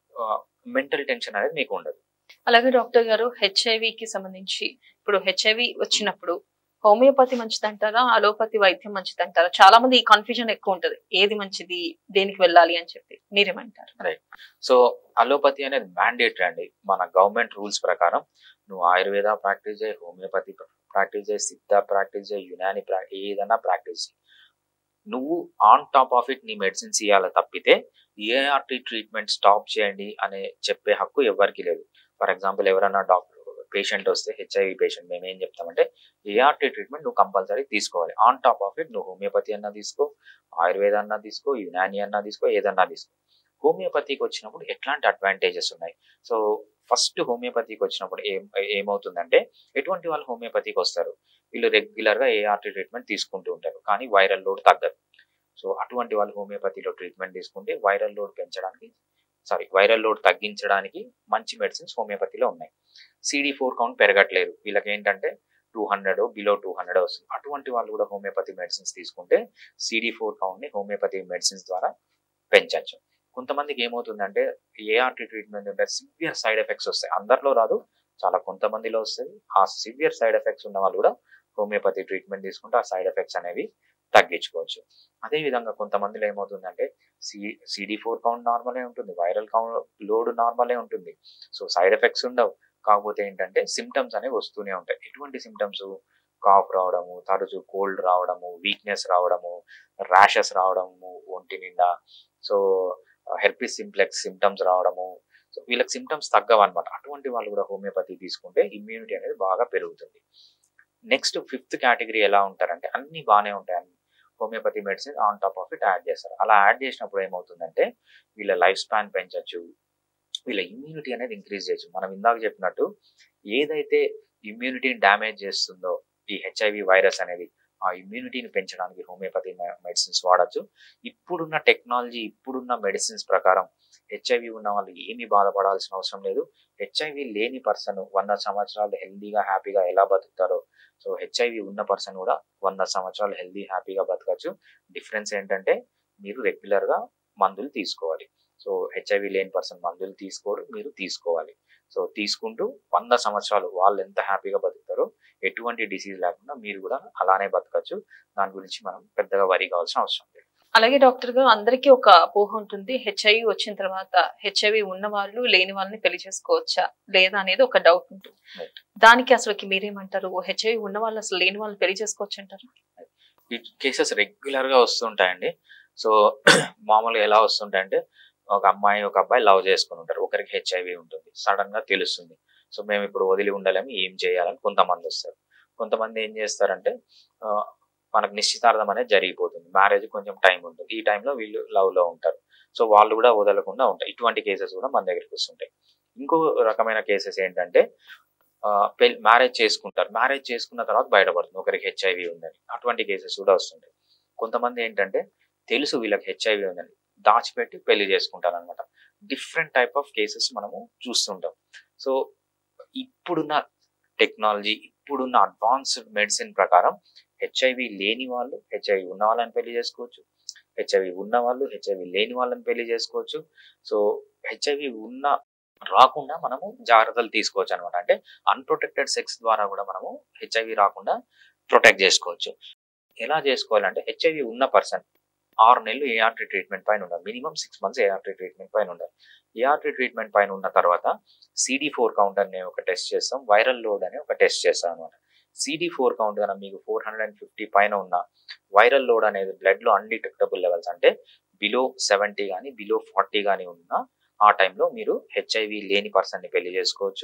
Speaker 2: మెంటల్ టెన్షన్ అనేది మీకు ఉండదు
Speaker 1: అలాగే డాక్టర్ గారు హెచ్ఐవికి సంబంధించి ఇప్పుడు హెచ్ఐవి వచ్చినప్పుడు హోమియోపతి మంచిదంటారా అలోపతి వైద్యం మంచిదంటారా చాలా మంది ఈ కన్ఫ్యూజన్ ఎక్కువ ఉంటది ఏది మంచిది దేనికి వెళ్ళాలి అని చెప్పి మీరేమంటారు
Speaker 2: సో అలోపతి అనేది మ్యాండేటరీ అండి మన గవర్నమెంట్ రూల్స్ ప్రకారం నువ్వు ఆయుర్వేద ప్రాక్టీస్ చేయి హోమియోపతి ప్రాక్టీస్ చేయి సిద్ధ ప్రాక్టీస్ చేయి యునాని ఏదైనా ప్రాక్టీస్ చేయి నువ్వు ఆన్ టాప్ ఆఫ్ ఇట్ నీ మెడిసిన్స్ ఇవ్వాలి తప్పితే ఏఆర్టీ ట్రీట్మెంట్ స్టాప్ చేయండి అనే చెప్పే హక్కు ఎవరికి లేదు ఫర్ ఎగ్జాంపుల్ ఎవరైనా డాక్టర్ పేషెంట్ వస్తే హెచ్ఐవి పేషెంట్ మేము ఏం చెప్తామంటే ఏఆర్టీ ట్రీట్మెంట్ నువ్వు కంపల్సరీ తీసుకోవాలి ఆన్ టాప్ ఆఫ్ ఇట్ నువ్వు హోమియోపతి అన్నా తీసుకో ఆయుర్వేద అన్నా తీసుకో యునాని అన్నా తీసుకో ఏదన్నా తీసుకో హోమియోపతికి వచ్చినప్పుడు ఎట్లాంటి అడ్వాంటేజెస్ ఉన్నాయి సో ఫస్ట్ హోమియోపతికి వచ్చినప్పుడు ఏం ఏమవుతుందంటే ఎటువంటి వాళ్ళు హోమియోపతికి వస్తారు వీళ్ళు రెగ్యులర్గా ఏఆర్టీ ట్రీట్మెంట్ తీసుకుంటూ ఉంటారు కానీ వైరల్ లోడ్ తగ్గదు సో అటువంటి వాళ్ళు హోమియోపతిలో ట్రీట్మెంట్ తీసుకుంటే వైరల్ లోడ్ పెంచడానికి సారీ వైరల్ లోడ్ తగ్గించడానికి మంచి మెడిసిన్స్ హోమియోపతిలో ఉన్నాయి సిడి ఫోర్ కౌంట్ పెరగట్లేదు వీళ్ళకి ఏంటంటే two hundred below two hundred వస్తుంది అటువంటి వాళ్ళు కూడా హోమియోపతి మెడిసిన్స్ తీసుకుంటే సిడి ఫోర్ కౌంట్ని హోమియోపతి మెడిసిన్స్ ద్వారా పెంచవచ్చు కొంతమందికి ఏమవుతుందంటే ఏఆర్టీ ట్రీట్మెంట్ ఉంటే సివియర్ సైడ్ ఎఫెక్ట్స్ వస్తాయి అందరిలో రాదు చాలా కొంతమందిలో వస్తుంది ఆ సివియర్ సైడ్ ఎఫెక్ట్స్ ఉన్న వాళ్ళు కూడా హోమియోపతి ట్రీట్మెంట్ తీసుకుంటే ఆ సైడ్ ఎఫెక్ట్స్ అనేవి తగ్గించుకోవచ్చు అదేవిధంగా కొంతమందిలో ఏమవుతుందంటే సి సిడి ఫోర్ కౌంట్ నార్మలే ఉంటుంది వైరల్ కౌంట్ లోడ్ నార్మలే ఉంటుంది సో సైడ్ ఎఫెక్ట్స్ ఉండవు కాకపోతే ఏంటంటే సిమ్టమ్స్ అనేవి వస్తూనే ఉంటాయి ఎటువంటి సిమ్టమ్స్ కాఫ్ రావడము తరచు కోల్డ్ రావడము వీక్నెస్ రావడము ర్యాషెస్ రావడము ఒంటి నిండా సో హెర్పిస్ సింప్లెక్స్ సిమ్టమ్స్ రావడము సో వీళ్ళకి సిమ్టమ్స్ తగ్గవు అనమాట అటువంటి వాళ్ళు కూడా హోమియోపతి తీసుకుంటే ఇమ్యూనిటీ అనేది బాగా పెరుగుతుంది నెక్స్ట్ ఫిఫ్త్ కేటగిరీ ఎలా ఉంటారంటే అన్ని బాగానే ఉంటాయి homeopathy medicine on top of it add చేస్తారు అలా యాడ్ చేసినప్పుడు ఏమవుతుందంటే వీళ్ళ లైఫ్ స్పాన్ పెంచవచ్చు వీళ్ళ ఇమ్యూనిటీ అనేది ఇంక్రీజ్ చేయొచ్చు మనం ఇందాక చెప్పినట్టు ఏదైతే ఇమ్యూనిటీని డ్యామేజ్ చేస్తుందో ఈ హెచ్ఐవి వైరస్ అనేది ఆ ఇమ్యూనిటీని పెంచడానికి హోమియోపతి మెడిసిన్స్ వాడచ్చు ఇప్పుడున్న టెక్నాలజీ ఇప్పుడున్న మెడిసిన్స్ ప్రకారం హెచ్ఐవి ఉన్న వాళ్ళు ఏమీ బాధపడాల్సిన అవసరం లేదు హెచ్ఐవి లేని పర్సన్ వంద సంవత్సరాలు హెల్దీగా హ్యాపీగా ఎలా బతుకుతారో సో హెచ్ఐవి ఉన్న పర్సన్ కూడా వంద సంవత్సరాలు హెల్దీ హ్యాపీగా బతకచ్చు డిఫరెన్స్ ఏంటంటే మీరు రెగ్యులర్గా మందులు తీసుకోవాలి సో హెచ్ఐవి లేని పర్సన్ మందులు తీసుకోడు మీరు తీసుకోవాలి సో తీసుకుంటూ వంద సంవత్సరాలు వాళ్ళు ఎంత హ్యాపీగా బతుకుతారో ఎటువంటి డిసీజ్ లేకుండా మీరు కూడా అలానే బతకచ్చు దాని గురించి మనం పెద్దగా వరి కావాల్సిన అవసరం లేదు
Speaker 1: అలాగే డాక్టర్ గారు అందరికీ ఒక అపోహ ఉంటుంది హెచ్ఐవి వచ్చిన తర్వాత హెచ్ఐవి ఉన్న వాళ్ళు లేని వాళ్ళని పెళ్లి చేసుకోవచ్చా లేదా అనేది ఒక డౌట్ ఉంటుంది
Speaker 2: Right.
Speaker 1: దానికి అసలుకి మీరేమంటారు హెచ్ఐవి ఉన్న వాళ్ళు అసలు లేని వాళ్ళని పెళ్లి చేసుకోవచ్చు అంటారు
Speaker 2: ఈ కేసెస్ రెగ్యులర్ గా వస్తుంటాయండి సో మామూలుగా ఎలా వస్తుంటాయంటే ఒక అమ్మాయి ఒక అబ్బాయి లవ్ చేసుకుని ఉంటారు ఒకరికి హెచ్ఐవి ఉంటుంది సడన్ గా తెలుస్తుంది సో మేము ఇప్పుడు వదిలి ఉండలేము ఏం చేయాలని కొంతమంది వస్తారు కొంతమంది ఏం చేస్తారంటే ఆ, మనకు నిశ్చితార్థం అనేది జరిగిపోతుంది మ్యారేజ్ కొంచెం టైం ఉంటుంది ఈ టైంలో వీళ్ళు లవ్ లో ఉంటారు సో వాళ్ళు కూడా వదలకుండా ఉంటాయి ఇటువంటి కేసెస్ కూడా మన దగ్గరికి వస్తుంటాయి ఇంకో రకమైన కేసెస్ ఏంటంటే మ్యారేజ్ చేసుకుంటారు మ్యారేజ్ చేసుకున్న తర్వాత బయటపడుతుంది ఒకరికి హెచ్ఐవి ఉందని అటువంటి కేసెస్ కూడా వస్తుంటాయి కొంతమంది ఏంటంటే తెలుసు వీళ్ళకి హెచ్ఐవి ఉందని దాచిపెట్టి పెళ్లి చేసుకుంటారు అనమాట డిఫరెంట్ టైప్ ఆఫ్ కేసెస్ మనము చూస్తుంటాం సో ఇప్పుడున్న టెక్నాలజీ ఇప్పుడున్న అడ్వాన్స్డ్ మెడిసిన్ ప్రకారం హెచ్ఐవి లేని వాళ్ళు హెచ్ఐవి ఉన్న వాళ్ళని పెళ్లి చేసుకోవచ్చు హెచ్ఐవి ఉన్న వాళ్ళు హెచ్ఐవి లేని వాళ్ళని పెళ్లి చేసుకోవచ్చు సో హెచ్ఐవి ఉన్న రాకుండా మనము జాగ్రత్తలు తీసుకోవచ్చు అనమాట అంటే అన్ప్రొటెక్టెడ్ సెక్స్ ద్వారా కూడా మనము హెచ్ఐవి రాకుండా ప్రొటెక్ట్ చేసుకోవచ్చు ఎలా చేసుకోవాలంటే హెచ్ఐవి ఉన్న పర్సన్ ఆరు నెలలు ఏఆర్టీ ట్రీట్మెంట్ పైన ఉండాలి minimum six months ART treatment పైన ఉండాలి ఏఆర్టీ ట్రీట్మెంట్ పైన ఉన్న తర్వాత సిడి ఫోర్ కౌంట్ అనే ఒక టెస్ట్ చేస్తాం వైరల్ లోడ్ అనే ఒక టెస్ట్ చేస్తాం అనమాట సిడి ఫోర్ కౌంట్ కనుక మీకు ఫోర్ హండ్రెడ్ అండ్ ఫిఫ్టీ పైన ఉన్న వైరల్ లోడ్ అనేది బ్లడ్ లో అన్డిటెక్టబుల్ లెవెల్స్ అంటే బిలో సెవెంటీ కానీ బిలో ఫార్టీ కానీ ఉన్న ఆ టైంలో మీరు హెచ్ఐవి లేని పర్సన్ ని పెళ్లి చేసుకోవచ్చు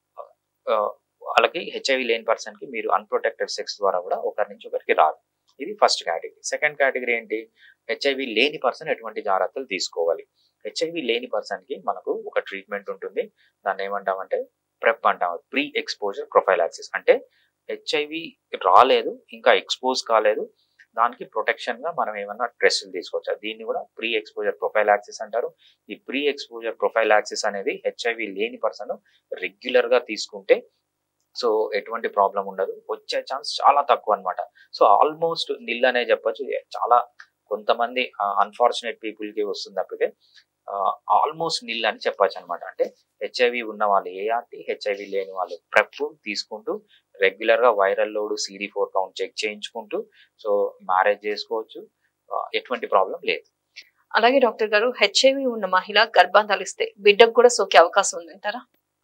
Speaker 2: ఆ, వాళ్ళకి హెచ్ఐవి లేని పర్సన్ కి మీరు అన్ప్రొటెక్టెడ్ సెక్స్ ద్వారా కూడా ఒకరి నుంచి ఒకరికి రాదు ఇది ఫస్ట్ కేటగిరీ సెకండ్ కేటగిరీ ఏంటి హెచ్ఐవి లేని పర్సన్ ఎటువంటి జాగ్రత్తలు తీసుకోవాలి హెచ్ఐవి లేని పర్సన్ కి మనకు ఒక ట్రీట్మెంట్ ఉంటుంది దాన్ని ఏమంటామంటే ప్రెప్ అంటాం ప్రీ ఎక్స్పోజర్ ప్రొఫైలాక్సిస్ అంటే హెచ్ఐవి రాలేదు ఇంకా ఎక్స్పోజ్ కాలేదు దానికి ప్రొటెక్షన్ గా మనం ఏమన్నా డ్రెస్సులు తీసుకోవచ్చు దీన్ని కూడా ప్రీ ఎక్స్పోజర్ ప్రొఫైలాక్సిస్ అంటారు ఈ ప్రీ ఎక్స్పోజర్ ప్రొఫైలాక్సిస్ అనేది హెచ్ఐవి లేని పర్సన్ రెగ్యులర్ గా తీసుకుంటే సో ఎటువంటి ప్రాబ్లం ఉండదు వచ్చే ఛాన్స్ చాలా తక్కువ అన్నమాట సో ఆల్మోస్ట్ నిల్ అనే చెప్పొచ్చు చాలా కొంతమంది అన్ఫార్చునేట్ పీపుల్ కి వస్తుంది తప్పితే ఆల్మోస్ట్ నిల్ అని చెప్పొచ్చు అనమాట అంటే హెచ్ఐవి ఉన్న వాళ్ళు ఏఆర్టీ హెచ్ఐవి లేని వాళ్ళు ప్రెప్ తీసుకుంటూ రెగ్యులర్ గా viral load CD four count check చేయించుకుంటూ సో మ్యారేజ్ చేసుకోవచ్చు ఆ, ఎటువంటి ప్రాబ్లం లేదు
Speaker 1: అలాగే డాక్టర్ గారు హెచ్ఐవి ఉన్న మహిళ గర్భాంధాలిస్తే బిడ్డకు కూడా సోకే అవకాశం ఉందంటారా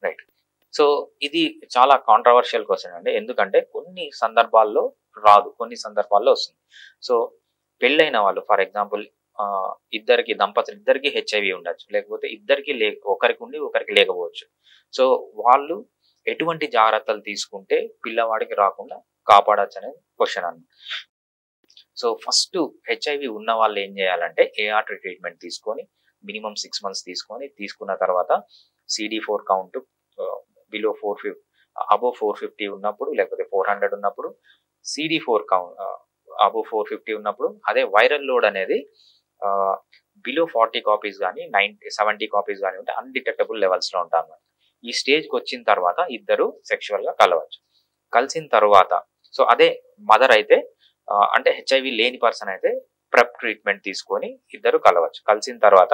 Speaker 2: సో ఇది చాలా కాంట్రవర్షియల్ క్వశ్చన్ అండి ఎందుకంటే కొన్ని సందర్భాల్లో రాదు కొన్ని సందర్భాల్లో వస్తుంది సో పెళ్ళైన వాళ్ళు ఫర్ ఎగ్జాంపుల్ ఇద్దరికి దంపతులు ఇద్దరికి హెచ్ఐవి ఉండొచ్చు లేకపోతే ఇద్దరికి లే ఒకరికి ఉండి ఒకరికి లేకపోవచ్చు సో వాళ్ళు ఎటువంటి జాగ్రత్తలు తీసుకుంటే పిల్లవాడికి రాకుండా కాపాడచ్చు అనేది క్వశ్చన్ అన్నమాట సో ఫస్ట్ హెచ్ఐవి ఉన్న వాళ్ళు ఏం చేయాలంటే ఏఆర్టీ ట్రీట్మెంట్ తీసుకొని మినిమం సిక్స్ మంత్స్ తీసుకొని తీసుకున్న తర్వాత CD four count below four fifty above four fifty ఉన్నప్పుడు లేకపోతే ఫోర్ హండ్రెడ్ ఉన్నప్పుడు CD four count above four fifty ఉన్నప్పుడు అదే వైరల్ లోడ్ అనేది బిలో ఫార్టీ కాపీస్ కానీ నైన్టీ సెవెంటీ కాపీస్ కానీ ఉంటే అన్డిటెక్టబుల్ లెవెల్స్ లో ఉంటారు అన్నమాట ఈ స్టేజ్కి వచ్చిన తర్వాత ఇద్దరు సెక్షువల్ గా కలవచ్చు కలిసిన తర్వాత సో అదే మదర్ అయితే ఆ, అంటే హెచ్ఐవి లేని పర్సన్ అయితే ప్రెప్ ట్రీట్మెంట్ తీసుకొని ఇద్దరు కలవచ్చు కలిసిన తర్వాత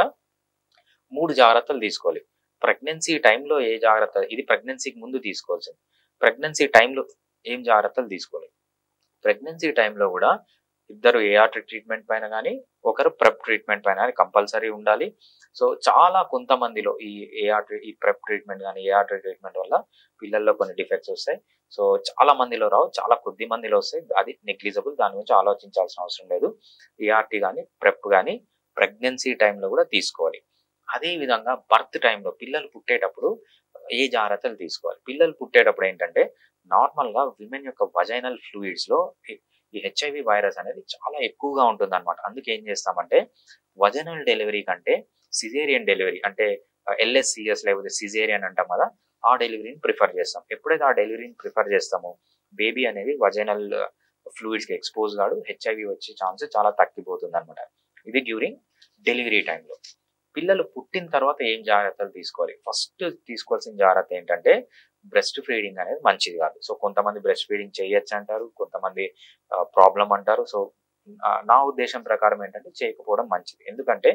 Speaker 2: మూడు జాగ్రత్తలు తీసుకోవాలి ప్రెగ్నెన్సీ టైంలో ఏ జాగ్రత్త ఇది ప్రెగ్నెన్సీకి ముందు తీసుకోవాల్సింది ప్రెగ్నెన్సీ టైంలో ఏం జాగ్రత్తలు తీసుకోవాలి ప్రెగ్నెన్సీ టైంలో కూడా ఇద్దరు ఏఆర్టీ ట్రీట్మెంట్ పైన కానీ ఒకరు ప్రెప్ ట్రీట్మెంట్ పైన కానీ కంపల్సరీ ఉండాలి సో చాలా కొంతమందిలో ఈ ఏఆర్టీ ఈ ప్రెప్ ట్రీట్మెంట్ కానీ ఏఆర్టీ ట్రీట్మెంట్ వల్ల పిల్లల్లో కొన్ని డిఫెక్ట్స్ వస్తాయి సో చాలా మందిలో రావు చాలా కొద్ది మందిలో వస్తాయి అది నెగ్లిజబుల్ దాని గురించి ఆలోచించాల్సిన అవసరం లేదు ఏఆర్టీ కానీ ప్రెప్ కానీ ప్రెగ్నెన్సీ టైంలో కూడా తీసుకోవాలి అదే విధంగా బర్త్ టైంలో పిల్లలు పుట్టేటప్పుడు ఏ జాగ్రత్తలు తీసుకోవాలి పిల్లలు పుట్టేటప్పుడు ఏంటంటే నార్మల్ గా విమెన్ యొక్క వజైనల్ ఫ్లూయిడ్స్ లో ఈ- ఈ హెచ్ఐవి వైరస్ అనేది చాలా ఎక్కువగా ఉంటుంది అనమాట అందుకే ఏం చేస్తామంటే వజనల్ డెలివరీ కంటే సిజేరియన్ డెలివరీ అంటే ఎల్ఎస్సిఎస్ లేకపోతే సిజేరియన్ అంటాం కదా ఆ డెలివరీని ప్రిఫర్ చేస్తాం ఎప్పుడైతే ఆ డెలివరీని ప్రిఫర్ చేస్తామో బేబీ అనేది వజైనల్ ఫ్లూయిడ్స్ కి ఎక్స్పోజ్ కాడు హెచ్ఐవి వచ్చే ఛాన్స్ చాలా తగ్గిపోతుంది అనమాట ఇది డ్యూరింగ్ డెలివరీ టైంలో పిల్లలు పుట్టిన తర్వాత ఏం జాగ్రత్తలు తీసుకోవాలి ఫస్ట్ తీసుకోవాల్సిన జాగ్రత్త ఏంటంటే బ్రెస్ట్ ఫీడింగ్ అనేది మంచిది కాదు సో కొంతమంది బ్రెస్ట్ ఫీడింగ్ చేయొచ్చు అంటారు కొంతమంది ప్రాబ్లం అంటారు సో నా ఉద్దేశం ప్రకారం ఏంటంటే చేయకపోవడం మంచిది ఎందుకంటే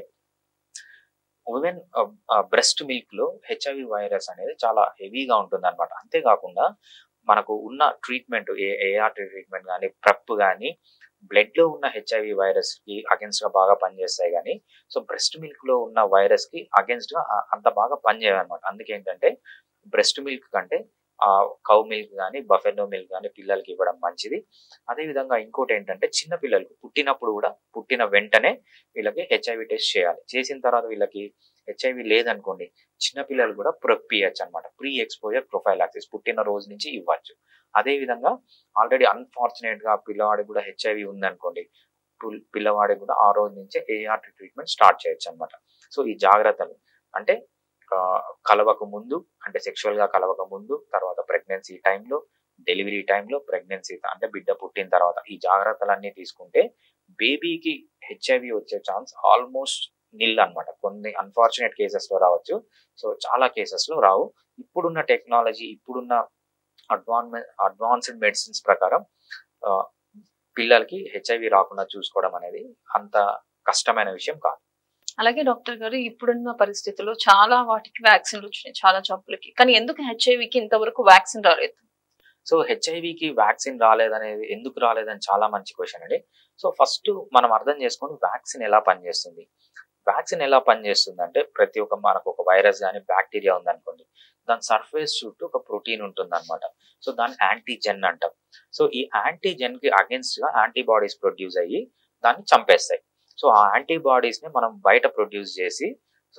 Speaker 2: ఉమెన్ బ్రెస్ట్ మిల్క్ లో హెచ్ఐవి వైరస్ అనేది చాలా హెవీగా ఉంటుంది అనమాట అంతేకాకుండా మనకు ఉన్న ట్రీట్మెంట్ ఏ ఏఆర్టీ ట్రీట్మెంట్ కానీ ప్రప్ కానీ బ్లడ్ లో ఉన్న హెచ్ఐవి వైరస్ కి అగేన్స్ట్ గా బాగా పనిచేస్తాయి కానీ సో బ్రెస్ట్ మిల్క్ లో ఉన్న వైరస్ కి అగేన్స్ట్ గా అంత బాగా పనిచేయవు అనమాట అందుకే ఏంటంటే బ్రెస్ట్ మిల్క్ కంటే ఆ కౌ మిల్క్ కానీ బఫెలో మిల్క్ కానీ పిల్లలకి ఇవ్వడం మంచిది అదే విధంగా ఇంకోటి ఏంటంటే చిన్న పిల్లలకు పుట్టినప్పుడు కూడా పుట్టిన వెంటనే వీళ్ళకి హెచ్ఐవి టెస్ట్ చేయాలి చేసిన తర్వాత వీళ్ళకి హెచ్ఐవి లేదనుకోండి చిన్న పిల్లలు కూడా ప్రొప్ ఇవ్వచ్చు అనమాట ప్రీ ఎక్స్పోజర్ ప్రొఫైల్ యాక్సెస్ పుట్టిన రోజు నుంచి ఇవ్వచ్చు అదే విధంగా ఆల్రెడీ అన్ఫార్చునేట్ గా పిల్లవాడికి కూడా హెచ్ఐవి ఉందనుకోండి పిల్లవాడికి కూడా ఆ రోజు నుంచే ఏఆర్టీ ట్రీట్మెంట్ స్టార్ట్ చేయొచ్చు అనమాట సో ఈ జాగ్రత్తలు అంటే కలవక ముందు అంటే సెక్షువల్ గా కలవక ముందు తర్వాత ప్రెగ్నెన్సీ టైంలో డెలివరీ టైంలో ప్రెగ్నెన్సీ అంటే బిడ్డ పుట్టిన తర్వాత ఈ జాగ్రత్తలన్నీ తీసుకుంటే బేబీకి హెచ్ఐవి వచ్చే ఛాన్స్ ఆల్మోస్ట్ నిల్ అనమాట కొన్ని అన్ఫార్చునేట్ కేసెస్ లో రావచ్చు సో చాలా కేసెస్ లో రావు ఇప్పుడున్న టెక్నాలజీ ఇప్పుడున్న అడ్వాన్ అడ్వాన్స్డ్ మెడిసిన్స్ ప్రకారం పిల్లలకి హెచ్ఐవి రాకుండా చూసుకోవడం అనేది అంత కష్టమైన విషయం కాదు
Speaker 1: అలాగే డాక్టర్ గారు ఇప్పుడున్న పరిస్థితుల్లో చాలా వాటికి వ్యాక్సిన్లు వచ్చినాయి చాలా జబ్బులకి కానీ ఎందుకు హెచ్ఐవికి ఇంతవరకు వ్యాక్సిన్ రాలేదు
Speaker 2: సో హెచ్ఐవికి వ్యాక్సిన్ రాలేదనేది ఎందుకు రాలేదని చాలా మంచి క్వశ్చన్ అండి సో ఫస్ట్ మనం అర్థం చేసుకొని వ్యాక్సిన్ ఎలా పనిచేస్తుంది వ్యాక్సిన్ ఎలా పనిచేస్తుంది అంటే ప్రతి ఒక్క మనకు ఒక వైరస్ కానీ బ్యాక్టీరియా ఉందనుకోండి దాని సర్ఫేస్ చుట్టూ ఒక ప్రోటీన్ ఉంటుంది అనమాట సో దాన్ని యాంటీజెన్ అంటాం సో ఈ యాంటీజెన్ కి అగేన్స్ట్ గా యాంటీబాడీస్ ప్రొడ్యూస్ అయ్యి దాన్ని చంపేస్తాయి సో ఆ యాంటీబాడీస్ ని మనం బయట ప్రొడ్యూస్ చేసి సో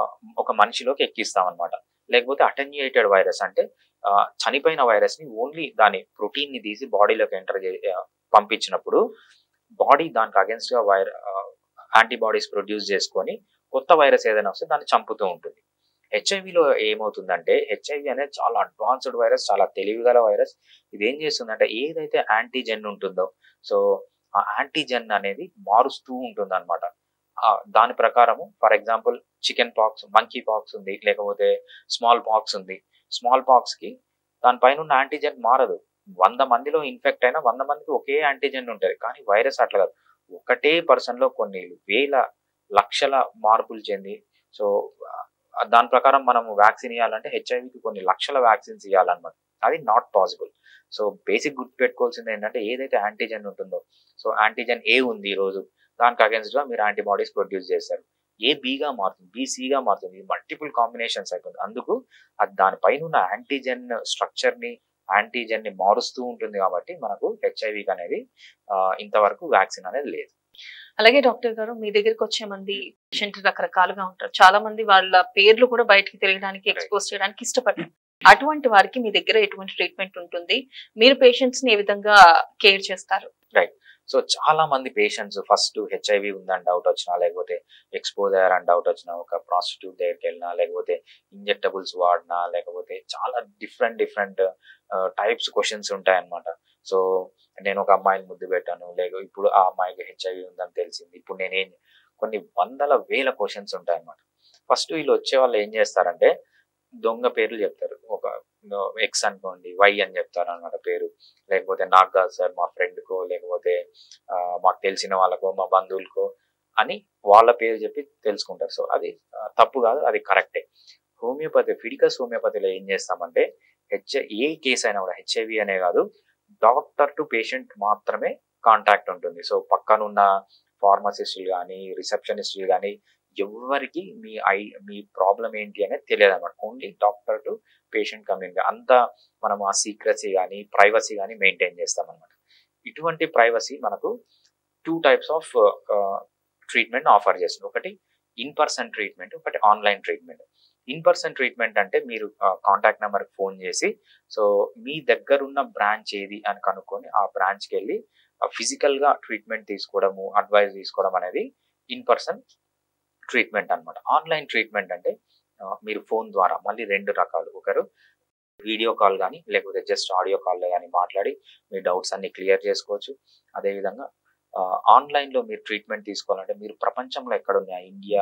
Speaker 2: ఒక మనిషిలోకి ఎక్కిస్తాం అనమాట లేకపోతే అటెన్యూయేటెడ్ వైరస్ అంటే చనిపోయిన వైరస్ ని ఓన్లీ దాని ప్రోటీన్ ని తీసి బాడీలోకి ఎంటర్ పంపించినప్పుడు బాడీ దానికి అగేన్స్ట్ గా వైర యాంటీబాడీస్ ప్రొడ్యూస్ చేసుకొని కొత్త వైరస్ ఏదైనా వస్తే దాన్ని చంపుతూ ఉంటుంది హెచ్ఐవిలో ఏమవుతుందంటే హెచ్ఐవి అనేది చాలా అడ్వాన్స్డ్ వైరస్ చాలా తెలివిగల వైరస్ ఇది ఏం చేస్తుందంటే ఏదైతే యాంటీజెన్ ఉంటుందో సో ఆ యాంటీజెన్ అనేది మారుస్తూ ఉంటుంది అనమాట దాని ప్రకారము for example chickenpox monkeypox ఉంది లేకపోతే స్మాల్ పాక్స్ ఉంది స్మాల్ పాక్స్ కి దానిపైన ఉన్న యాంటీజెన్ మారదు వంద మందిలో ఇన్ఫెక్ట్ అయినా వంద మందికి ఒకే యాంటీజెన్ ఉంటుంది కానీ వైరస్ అట్లా కాదు ఒకటే పర్సన్ లో కొన్ని వేల లక్షల మార్పులు చెంది సో దాని ప్రకారం మనం వ్యాక్సిన్ ఇవ్వాలంటే హెచ్ఐవికి కొన్ని లక్షల వ్యాక్సిన్స్ ఇవ్వాలన్నమాట అది నాట్ పాసిబుల్ సో బేసిక్ గుర్తు పెట్టుకోవాల్సింది ఏంటంటే ఏదైతే యాంటీజెన్ ఉంటుందో సో యాంటీజెన్ ఏ ఉంది ఈ రోజు దానికి అగేన్స్ట్ గా మీరు యాంటీబాడీస్ ప్రొడ్యూస్ చేస్తారు ఏ బీగా మారుతుంది బీసీగా మారుతుంది మల్టిపుల్ కాంబినేషన్స్ అయిపోతుంది అందుకు అది దానిపైన ఉన్న యాంటీజెన్ స్ట్రక్చర్ ని యాంటీజెన్ ని మారుస్తూ ఉంటుంది కాబట్టి మనకు హెచ్ఐవికి అనేది ఇంతవరకు వ్యాక్సిన్ అనేది లేదు
Speaker 1: అలాగే డాక్టర్ గారు మీ దగ్గరికి వచ్చే మంది పేషెంట్ రకరకాలుగా ఉంటారు చాలా మంది వాళ్ళ పేర్లు కూడా బయటకి తెలియడానికి ఎక్స్పోజ్ చేయడానికి ఇష్టపడతారు అటువంటి వారికి మీ దగ్గర ఎటువంటి ట్రీట్మెంట్ ఉంటుంది మీరు పేషెంట్స్ ని ఏ విధంగా కేర్ చేస్తారు
Speaker 2: రైట్ సో చాలా మంది పేషెంట్స్ ఫస్ట్ హెచ్ఐవి ఉందని డౌట్ వచ్చినా లేకపోతే ఎక్స్పోజ్ అయ్యారని డౌట్ వచ్చినా ఒక ప్రాస్టిట్యూట్ దగ్గరికి వెళ్ళినా లేకపోతే ఇంజెక్టబుల్స్ వాడినా లేకపోతే చాలా డిఫరెంట్ డిఫరెంట్ టైప్స్ క్వశ్చన్స్ ఉంటాయి అనమాట సో నేను ఒక అమ్మాయిని ముద్దు పెట్టాను లేక ఇప్పుడు ఆ అమ్మాయికి హెచ్ఐవి ఉందని తెలిసింది ఇప్పుడు నేనేం కొన్ని వందల వేల క్వశ్చన్స్ ఉంటాయి అనమాట ఫస్ట్ వీళ్ళు వచ్చే వాళ్ళు ఏం చేస్తారంటే దొంగ పేర్లు చెప్తారు ఒక ఎక్స్ అనుకోండి వై అని చెప్తారు అనమాట పేరు లేకపోతే నాకు కాదు సార్ మా ఫ్రెండ్కో లేకపోతే మాకు తెలిసిన వాళ్ళకో మా బంధువులకో అని వాళ్ళ పేరు చెప్పి తెలుసుకుంటారు సో అది తప్పు కాదు అది కరెక్టే హోమియోపతి ఫిడికస్ హోమియోపతిలో ఏం చేస్తామంటే హెచ్ ఏ కేసు అయినా కూడా హెచ్ఐవి అనే కాదు డాక్టర్ టు పేషెంట్ మాత్రమే కాంటాక్ట్ ఉంటుంది సో పక్కనున్న ఫార్మసిస్టులు కానీ రిసెప్షనిస్టులు కానీ ఎవరికి మీ ఐ మీ ప్రాబ్లం ఏంటి అనేది తెలియదు అనమాట only doctor to patient community అంతా మనం ఆ సీక్రసీ కానీ ప్రైవసీ కానీ మెయింటైన్ చేస్తాం అనమాట ఇటువంటి ప్రైవసీ మనకు two types of treatment offer చేస్తుంది ఒకటి ఇన్ పర్సన్ ట్రీట్మెంట్ ఒకటి online treatment in person treatment అంటే మీరు కాంటాక్ట్ నెంబర్కి ఫోన్ చేసి సో మీ దగ్గరున్న బ్రాంచ్ ఏది అని కనుక్కొని ఆ బ్రాంచ్కి వెళ్ళి ఫిజికల్గా ట్రీట్మెంట్ తీసుకోవడము అడ్వైస్ తీసుకోవడం అనేది ఇన్ పర్సన్ ట్రీట్మెంట్ అనమాట ఆన్లైన్ ట్రీట్మెంట్ అంటే మీరు ఫోన్ ద్వారా మళ్ళీ రెండు రకాలు ఒకరు వీడియో కాల్ కానీ లేకపోతే జస్ట్ ఆడియో కాల్లో కానీ మాట్లాడి మీ డౌట్స్ అన్ని క్లియర్ చేసుకోవచ్చు అదేవిధంగా ఆన్లైన్లో మీరు ట్రీట్మెంట్ తీసుకోవాలంటే మీరు ప్రపంచంలో ఎక్కడున్నా ఇండియా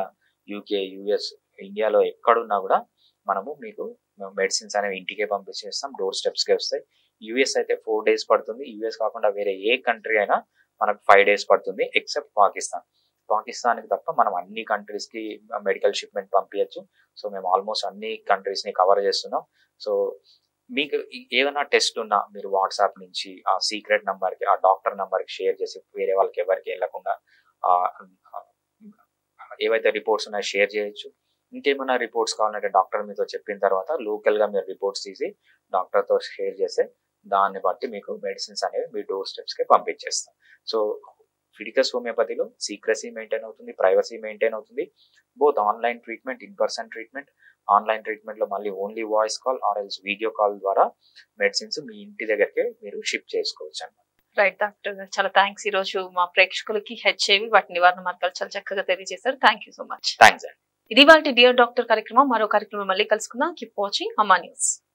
Speaker 2: యూకే యుఎస్ ఇండియాలో ఎక్కడున్నా కూడా మనము మీకు మెడిసిన్స్ అనేవి ఇంటికే పంపించేస్తాం డోర్ స్టెప్స్కే వస్తాయి యుఎస్ అయితే ఫోర్ డేస్ పడుతుంది యుఎస్ కాకుండా వేరే ఏ కంట్రీ అయినా మనకు ఫైవ్ డేస్ పడుతుంది ఎక్సెప్ట్ పాకిస్తాన్ పాకిస్తాన్కి తప్ప మనం అన్ని కంట్రీస్కి మెడికల్ షిప్మెంట్ పంపించచ్చు సో మేము ఆల్మోస్ట్ అన్ని కంట్రీస్ని కవర్ చేస్తున్నాం సో మీకు ఈ- ఏదైనా టెస్ట్ ఉన్నా మీరు వాట్సాప్ నుంచి ఆ సీక్రెట్ నంబర్కి ఆ డాక్టర్ నంబర్కి షేర్ చేసి వేరే వాళ్ళకి ఎవరికి వెళ్ళకుండా ఆ, ఆ, ఏవైతే రిపోర్ట్స్ ఉన్నాయో షేర్ చేయొచ్చు ఇంకేమైనా రిపోర్ట్స్ కావాలంటే డాక్టర్ మీతో చెప్పిన తర్వాత లోకల్గా మీరు రిపోర్ట్స్ తీసి డాక్టర్తో షేర్ చేస్తే దాన్ని బట్టి మీకు మెడిసిన్స్ అనేవి మీ డోర్ స్టెప్స్కి పంపించేస్తాం సో ఫిడికస్ హోమియోపతిలో సీక్రసీ మెయింటైన్ అవుతుంది ప్రైవసీ మెయింటైన్ అవుతుంది both online treatment in person treatment online ట్రీట్మెంట్లో మళ్ళీ only voice call or else video call ద్వారా మెడిసిన్స్ మీ ఇంటి దగ్గరికి మీరు షిప్ చేసుకోవచ్చు అన్నమాట
Speaker 1: రైట్ డాక్టర్ గారు చాలా థ్యాంక్స్ ఈ రోజు మా ప్రేక్షకులకి హెచ్ఐవి వాటి నివారణ మార్గాలు చాలా చక్కగా తెలియజేశారు thank you so much
Speaker 2: thanks అండి
Speaker 1: ఇది వాళ్ళ డియర్ డాక్టర్ కార్యక్రమం మరో కార్యక్రమం మళ్ళీ కలుసుకుందాం కీప్ వాచింగ్ అమ్మా న్యూస్